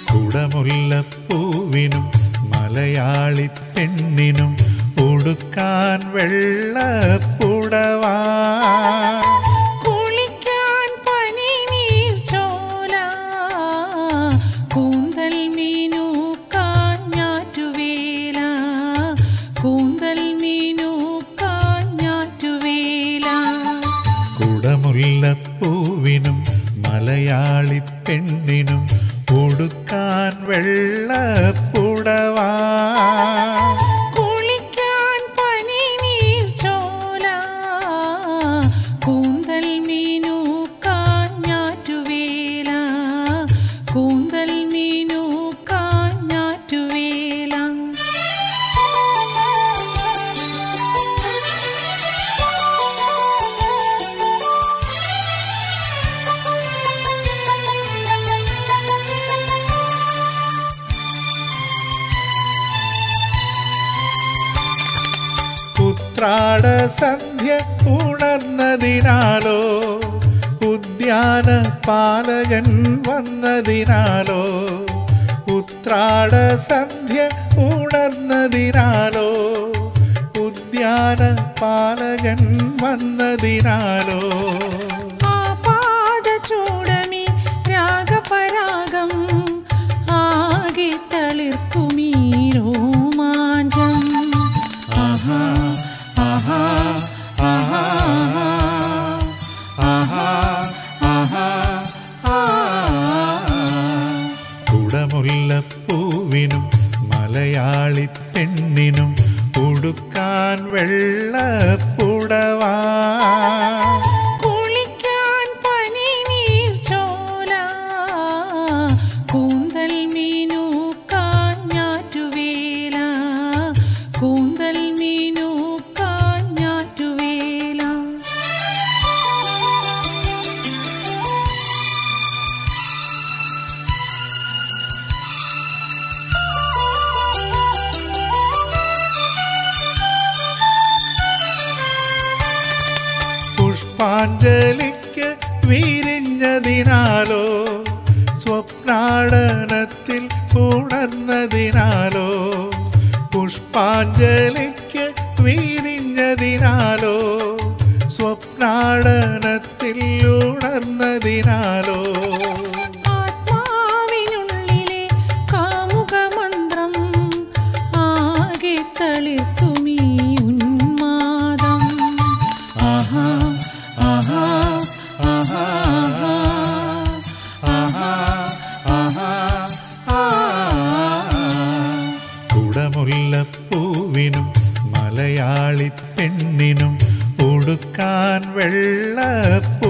കുടമുല്ലപ്പൂവിനും മലയാളി പെണ്ണിനും ഉടുക്കാൻ വെള്ളപ്പുടവാ കുളിക്കാൻ പനിനീർ ചോല കൂന്തൽ മീനൂക്കാൻ ഞാറ്റുവേല കൂന്തൽ മീനൂക്കാൻ ഞാറ്റുവേല കുടമുല്ലപ്പൂവിനും മലയാളി പെണ്ണിനും ഉടുക്കാൻ വെള്ളപ്പുടവാ കുളിക്കാൻ പനിനീർ ചോല കൂന്തൽ മീനൂക്കാൻ ഞാറ്റുവേല കൂന്തൽ മീനൂക്കാൻ ഞാറ്റുവേല ഉത്രാട സന്ധ്യ ഉണർന്നതിനാലോ ഉദ്യാന പാലകൻ വന്നതിനാലോ ഉത്രാട സന്ധ്യ ഉണർന്നതിനാലോ ഉദ്യാന പാലകൻ വന്നതിനാലോ ആപാദചൂടമി രാഗപരാഗം ആകെ തളിർക്കുമീ രോമാഞ്ചം ആഹാ ആഹാ ആഹാ ആഹാ ആഹാ കുടമുല്ലപ്പൂവിനും മലയാളി പെണ്ണിനും ഉടുക്കാൻ വെള്ളപ്പുടവാ കുളിക്കാൻ പനിനീർ ചോല കൂന്തൽ മീനൂക്കാൻ ഞാറ്റുവേല കൂന്തൽ മീനൂക്കാൻ ഞാറ്റുവേല പുഷ്പാഞ്ജലിക്ക് വിരിഞ്ഞതിനാലോ സ്വപ്നാടനത്തിൽ ഉണർന്നതിനാലോ പുഷ്പാഞ്ജലിക്ക് വിരിഞ്ഞതിനാലോ സ്വപ്നാടനത്തിൽ ഉണർന്നതിനാലോ ആത്മാവിനുള്ളിലെ കാമുകമന്ത്രം ആകെ തളിർക്കുമീ ഉന്മാദം ആഹാ ആഹാ ആഹാ ആഹാ ആഹാ കുടമുല്ലപ്പൂവിനും മലയാളി പെണ്ണിനും ഉടുക്കാൻ വെള്ളപ്പു